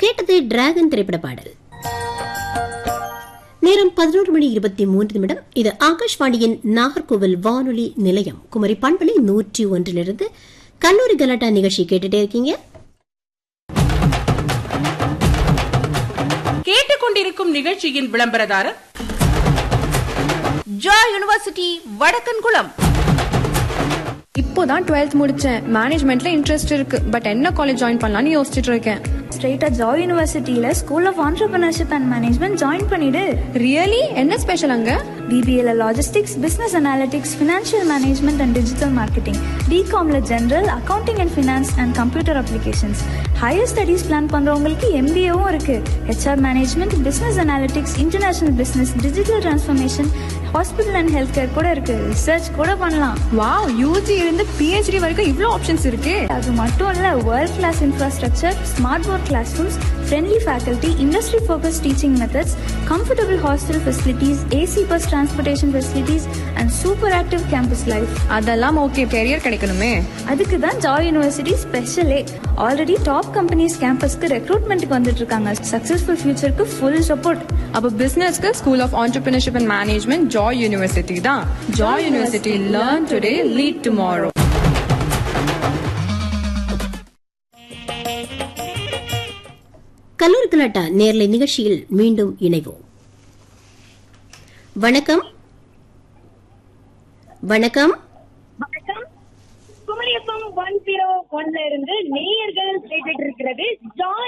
கேட்டது டிராகன் திரைப்பட பாடல் நேரம் பதினோரு மணி இருபத்தி மூன்று நிமிடம் இது ஆகாஷ்வாணியின் நாகர்கோவில் வானொலி நிலையம் குமரி பண்பலை நூற்றி ஒன்றிலிருந்து கல்லூரி கலாட்டா நிகழ்ச்சி கேட்டுட்டே இருக்கீங்க கேட்டுக்கொண்டிருக்கும் நிகழ்ச்சியின் விளம்பரதாரர் ஜாய் யுனிவர்சிட்டி வடக்கன்குளம் இப்போதான் டுவெல்த் முடிச்சேன் மேனேஜ்மெண்ட்ல இன்ட்ரெஸ்ட் இருக்கு பட் என்ன காலேஜ் ஜாயின் பண்ணலாம்னு யோசிச்சுட்டு இருக்கேன் ஸ்ட்ரெயிட்டா ஜாய் யூனிவர்சிட்டியில school of entrepreneurship and management join பண்ணிடு ரியலி என்ன ஸ்பெஷல் அங்க பிபிஏல logistics business analytics financial management and digital marketing பிகாம்ல general accounting and finance and computer applications higher studies plan பண்றவங்களுக்கு எம்பிஏவும் இருக்கு H R management business analytics international business digital transformation hospital and health care கூட இருக்கு research கூட பண்ணலாம் wow UG இருந்து PhD வரைக்கும் இவ்ளோ ஆப்ஷன்ஸ் இருக்கே அது மட்டும் இல்ல world class infrastructure smart board classrooms friendly faculty industry focus teaching methods comfortable hostel facilities AC bus transportation facilities and super active campus life அதெல்லாம் ஓகே கெரியர் கிடைக்கணுமே அதுக்கு தான் ஜாய் யூனிவர்சிட்டி ஸ்பெஷலே ஆல்ரெடி டாப் கம்பெனிஸ் கேம்பஸ்க்கு ரெக்ரூட்மெண்ட்டுக்கு வந்துட்டு இருக்காங்க successful ஃபியூச்சருக்கு ஃபுல் சப்போர்ட் அப்ப பிசினஸ்க்கு school of entrepreneurship and management Joy University தான் Joy University learn today lead tomorrow கல்லூரி கலாட்டா நேர்லை நிகழ்ச்சியில் மீண்டும் இணைவோம் வணக்கம் வணக்கம் வணக்கம் குமரியப்பம் ஒன் ஜீரோ ஒன்ல இருந்து நேயர்கள் கேட்டுட்டு இருக்கிறது ஜாய்